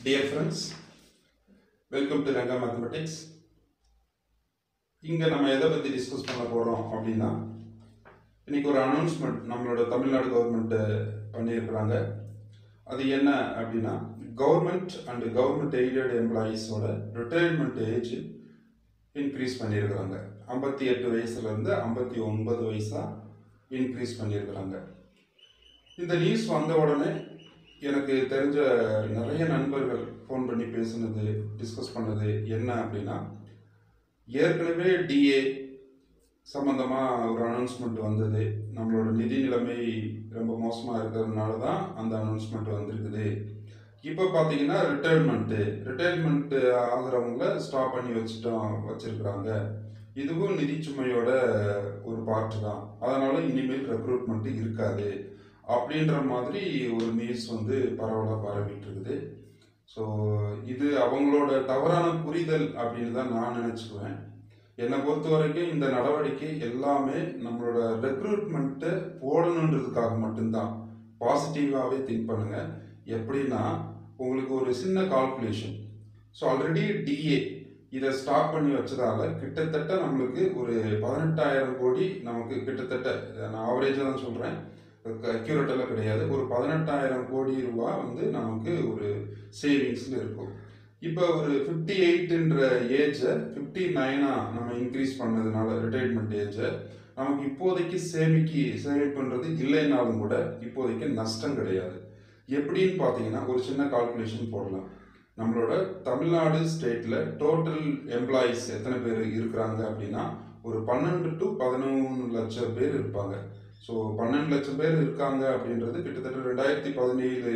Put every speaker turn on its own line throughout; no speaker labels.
dear friends welcome to Ranga mathematics இங்கே நம்ம எதை பற்றி டிஸ்கஸ் பண்ண போகிறோம் அப்படின்னா இன்னைக்கு ஒரு அனௌன்ஸ்மெண்ட் நம்மளோட தமிழ்நாடு கவர்மெண்ட்டு பண்ணியிருக்கிறாங்க அது என்ன அப்படின்னா கவர்மெண்ட் அண்ட் கவர்மெண்ட் எய்டட் எம்ப்ளாயீஸோட ரிட்டையர்மெண்ட் ஏஜ் இன்க்ரீஸ் பண்ணியிருக்கிறாங்க ஐம்பத்தி எட்டு வயசுலேருந்து ஐம்பத்தி ஒன்பது வயசாக இன்க்ரீஸ் பண்ணியிருக்கிறாங்க இந்த நியூஸ் வந்த உடனே எனக்கு தெரிஞ்ச நிறைய நண்பர்கள் ஃபோன் பண்ணி பேசுனது டிஸ்கஸ் பண்ணது என்ன அப்படின்னா ஏற்கனவே டிஏ சம்மந்தமாக ஒரு அனௌன்ஸ்மெண்ட் வந்தது நம்மளோட நிதி நிலைமை ரொம்ப மோசமாக இருக்கிறதுனால தான் அந்த அனௌன்ஸ்மெண்ட் வந்திருக்குது இப்போ பார்த்தீங்கன்னா ரிட்டையர்மெண்ட்டு ரிட்டையர்மெண்ட்டு ஆகிறவங்கள ஸ்டாப் பண்ணி வச்சுட்டோம் வச்சுருக்குறாங்க இதுவும் நிதி சுமையோட ஒரு பார்ட் தான் அதனால இனிமேல் ரெக்ரூட்மெண்ட் இருக்காது அப்படின்ற மாதிரி ஒரு நியூஸ் வந்து பரவலாக பரவிட்டு இருக்குது ஸோ இது அவங்களோட தவறான புரிதல் அப்படின்னு தான் நான் நினச்சிக்குவேன் என்னை பொறுத்த வரைக்கும் இந்த நடவடிக்கை எல்லாமே நம்மளோட ரெக்ரூட்மெண்ட்டை போடணுன்றதுக்காக மட்டும்தான் பாசிட்டிவாகவே திங்க் பண்ணுங்க எப்படின்னா உங்களுக்கு ஒரு சின்ன கால்குலேஷன் ஸோ ஆல்ரெடி டிஏ இதை ஸ்டாப் பண்ணி வச்சதால கிட்டத்தட்ட நம்மளுக்கு ஒரு பதினெட்டாயிரம் கோடி நமக்கு கிட்டத்தட்ட நான் ஆவரேஜாக தான் சொல்கிறேன் அக்யூரேட்டெல்லாம் கிடையாது ஒரு பதினெட்டாயிரம் கோடி ரூபா வந்து நமக்கு ஒரு சேவிங்ஸில் இருக்கும் இப்போ ஒரு ஃபிஃப்டி எயிட்ன்ற ஏஜை ஃபிஃப்டி நைனாக நம்ம இன்க்ரீஸ் பண்ணதுனால ரிட்டையர்மெண்ட் ஏஜை நமக்கு இப்போதைக்கு சேமிக்கி சேமிப்புன்றது இல்லைனாலும் கூட இப்போதைக்கு நஷ்டம் கிடையாது எப்படின்னு பார்த்தீங்கன்னா ஒரு சின்ன கால்குலேஷன் போடலாம் நம்மளோட தமிழ்நாடு ஸ்டேட்டில் டோட்டல் எம்ப்ளாயீஸ் எத்தனை பேர் இருக்கிறாங்க அப்படின்னா ஒரு பன்னெண்டு டு பதினொன்று லட்சம் பேர் இருப்பாங்க ஸோ பன்னெண்டு லட்சம் பேர் இருக்காங்க அப்படின்றது கிட்டத்தட்ட ரெண்டாயிரத்தி பதினேழு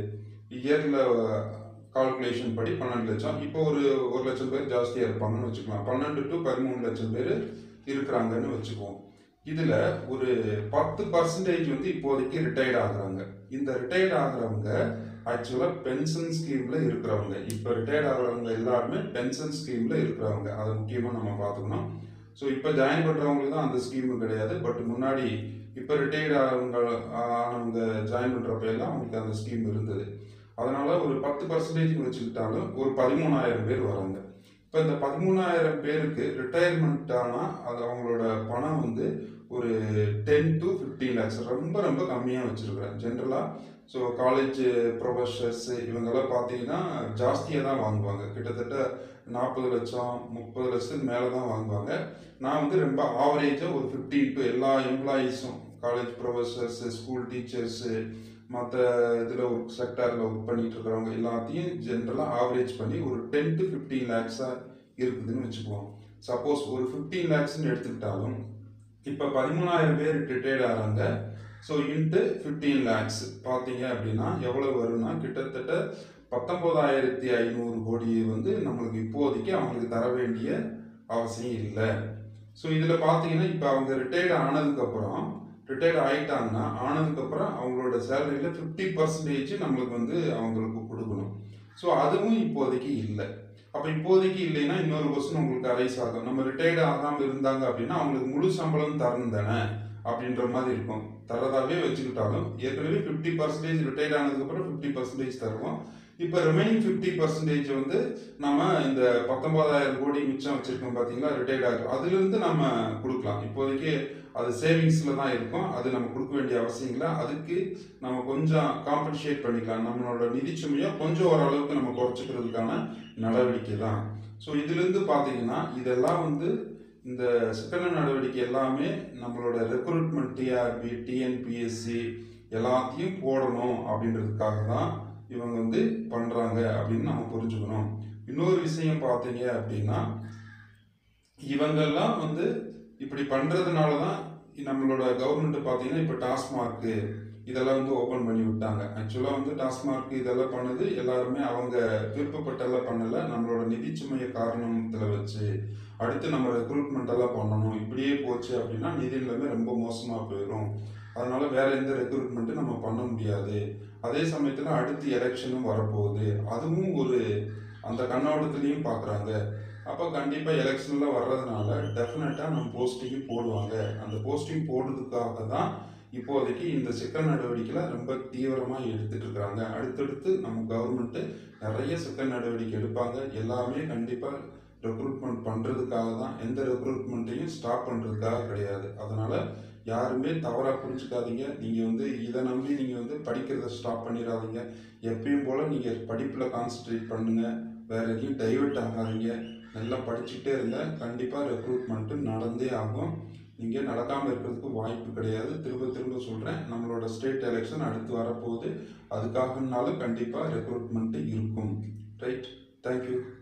இயரில் கால்குலேஷன் படி பன்னெண்டு லட்சம் இப்போ ஒரு ஒரு லட்சம் பேர் ஜாஸ்தியாக இருப்பாங்கன்னு வச்சுக்கலாம் பன்னெண்டு டு பதிமூணு லட்சம் பேர் இருக்கிறாங்கன்னு வச்சுக்குவோம் இதில் ஒரு பத்து பர்சன்டேஜ் வந்து இப்போதைக்கு ரிட்டையர்ட் ஆகுறாங்க இந்த ரிட்டையர்ட் ஆகுறவங்க ஆக்சுவலாக பென்ஷன் ஸ்கீமில் இருக்கிறவங்க இப்போ ரிட்டையர்ட் ஆகுறவங்க எல்லாருமே பென்ஷன் ஸ்கீமில் இருக்கிறவங்க அதை முக்கியமாக நம்ம பார்த்துக்கணும் ஸோ இப்போ ஜாயின் பண்ணுறவங்களுக்கு தான் அந்த ஸ்கீமு கிடையாது பட் முன்னாடி இப்போ ரிட்டையர்ட் ஆனவங்க ஆனவங்க ஜாயின் பண்ணுறப்ப எல்லாம் அவங்களுக்கு அந்த ஸ்கீம் இருந்தது அதனால் ஒரு பத்து பர்சன்டேஜ் வச்சுக்கிட்டாலும் ஒரு பதிமூணாயிரம் பேர் வராங்க இப்போ இந்த பதிமூணாயிரம் பேருக்கு ரிட்டையர்மெண்ட் ஆனால் அது அவங்களோட பணம் வந்து ஒரு டென் டு ஃபிஃப்டீன் லேக்ஸ் ரொம்ப ரொம்ப கம்மியாக வச்சுருக்குறேன் ஜென்ரலாக ஸோ காலேஜ் ப்ரொஃபஸர்ஸ் இவங்கெல்லாம் பார்த்தீங்கன்னா ஜாஸ்தியாக தான் வாங்குவாங்க கிட்டத்தட்ட நாற்பது லட்சம் முப்பது லட்சத்துக்கு மேலே தான் வாங்குவாங்க நான் வந்து ரொம்ப ஆவரேஜாக ஒரு ஃபிஃப்டீன் டு எல்லா எம்ப்ளாயீஸும் காலேஜ் ப்ரொஃபஸர்ஸு ஸ்கூல் டீச்சர்ஸு மற்ற இதில் ஒர்க் செக்டாரில் ஒர்க் பண்ணிட்டு இருக்கிறவங்க எல்லாத்தையும் ஜென்ரலாக ஆவரேஜ் பண்ணி ஒரு டென் டு ஃபிஃப்டீன் லேக்ஸாக இருக்குதுன்னு வச்சுக்குவோம் சப்போஸ் ஒரு ஃபிஃப்டீன் லேக்ஸ்னு எடுத்துக்கிட்டாலும் இப்போ பதிமூணாயிரம் பேர் ரிட்டையர்ட் ஆகிறாங்க ஸோ இன்ட்டு ஃபிஃப்டீன் லேக்ஸ் பார்த்தீங்க அப்படின்னா எவ்வளோ வரும்னா கிட்டத்தட்ட பத்தொம்போதாயிரத்தி ஐநூறு கோடி வந்து நம்மளுக்கு இப்போதைக்கு அவங்களுக்கு தர வேண்டிய அவசியம் இல்லை ஸோ இதில் பார்த்தீங்கன்னா இப்போ அவங்க ரிட்டையர்ட் ஆனதுக்கப்புறம் ரிட்டையர்ட் ஆகிட்டாங்கன்னா ஆனதுக்கப்புறம் அவங்களோட சேலரியில் ஃபிஃப்டி பர்சன்டேஜ் நம்மளுக்கு வந்து அவங்களுக்கு கொடுக்கணும் ஸோ அதுவும் இப்போதைக்கு இல்லை அப்போ இப்போதைக்கு இல்லைன்னா இன்னொரு கொஸ்டின் உங்களுக்கு அரைஸ் ஆகும் நம்ம ரிட்டையர்ட் ஆகாமல் இருந்தாங்க அப்படின்னா அவங்களுக்கு முழு சம்பளம் தரணும் தானே அப்படின்ற மாதிரி இருக்கும் தரதாவே வச்சுக்கிட்டாலும் ஏற்கனவே ஃபிஃப்டி பர்சன்டேஜ் ரிட்டையர்ட் ஆனதுக்கப்புறம் ஃபிஃப்டி பர்சன்டேஜ் தருவோம் இப்போ ரிமைனிங் ஃபிஃப்டி பர்சன்டேஜ் வந்து நம்ம இந்த பத்தொன்பதாயிரம் கோடி மிச்சம் வச்சிருக்கோம் பார்த்தீங்களா ரிட்டையர்ட் ஆகும் அதுலேருந்து நம்ம கொடுக்கலாம் இப்போதைக்கு அது சேவிங்ஸில் தான் இருக்கும் அது நம்ம கொடுக்க வேண்டிய அவசியம் இல்லை அதுக்கு நம்ம கொஞ்சம் காம்பன்சேட் பண்ணிக்கலாம் நம்மளோட நிதி சுமையை கொஞ்சம் ஓரளவுக்கு நம்ம குறைச்சிக்கிறதுக்கான நடவடிக்கை தான் ஸோ இதுலேருந்து பார்த்தீங்கன்னா இதெல்லாம் வந்து இந்த சிக்கன நடவடிக்கை எல்லாமே நம்மளோட ரெக்ரூட்மெண்ட் டிஆர்பி டிஎன்பிஎஸ்சி எல்லாத்தையும் போடணும் அப்படின்றதுக்காக தான் இவங்க வந்து பண்ணுறாங்க அப்படின்னு நம்ம புரிஞ்சுக்கணும் இன்னொரு விஷயம் பார்த்தீங்க அப்படின்னா இவங்கெல்லாம் வந்து இப்படி பண்ணுறதுனால தான் நம்மளோட கவர்மெண்ட் பார்த்தீங்கன்னா இப்போ டாஸ்மார்க்கு இதெல்லாம் வந்து ஓப்பன் பண்ணி விட்டாங்க ஆக்சுவலாக வந்து டாஸ்மார்க் இதெல்லாம் பண்ணது எல்லாருமே அவங்க விருப்பப்பட்டெல்லாம் பண்ணலை நம்மளோட நிதிச்சுமையை காரணத்தில் வச்சு அடுத்து நம்ம ரெக்ரூட்மெண்ட் எல்லாம் பண்ணணும் இப்படியே போச்சு அப்படின்னா நிதி நிலைமை ரொம்ப மோசமாக போயிடும் அதனால வேற எந்த ரெக்ரூட்மெண்ட்டும் நம்ம பண்ண முடியாது அதே சமயத்தில் அடுத்து எலெக்ஷனும் வரப்போகுது அதுவும் ஒரு அந்த கண்ணோட்டத்துலேயும் பார்க்குறாங்க அப்போ கண்டிப்பாக எலெக்ஷனில் வர்றதுனால டெஃபினட்டாக நம்ம போஸ்டிங் போடுவாங்க அந்த போஸ்டிங் போடுறதுக்காக தான் இப்போதைக்கு இந்த சிக்கல் நடவடிக்கையில் ரொம்ப தீவிரமாக எடுத்துட்டு இருக்கிறாங்க அடுத்தடுத்து நம்ம கவர்மெண்ட்டு நிறைய சிக்கல் நடவடிக்கை எடுப்பாங்க எல்லாமே கண்டிப்பாக ரெக்ரூட்மெண்ட் பண்ணுறதுக்காக தான் எந்த ரெக்ரூட்மெண்ட்டையும் ஸ்டாப் பண்ணுறதுக்காக கிடையாது அதனால் யாருமே தவறாக புரிஞ்சுக்காதீங்க நீங்கள் வந்து இதை நம்பி நீங்கள் வந்து படிக்கிறத ஸ்டாப் பண்ணிடாதீங்க எப்பயும் போல் நீங்கள் படிப்பில் கான்சென்ட்ரேட் பண்ணுங்கள் வேற எதையும் டைவர்ட் ஆகாதீங்க நல்லா படிச்சுக்கிட்டே இருங்க கண்டிப்பாக ரெக்ரூட்மெண்ட்டு நடந்தே ஆகும் நீங்கள் நடக்காமல் இருக்கிறதுக்கு வாய்ப்பு கிடையாது திரும்ப திரும்ப சொல்கிறேன் நம்மளோட ஸ்டேட் எலெக்ஷன் அடுத்து வரப்போகுது அதுக்காகனாலும் கண்டிப்பாக ரெக்ரூட்மெண்ட்டு இருக்கும் ரைட் தேங்க்யூ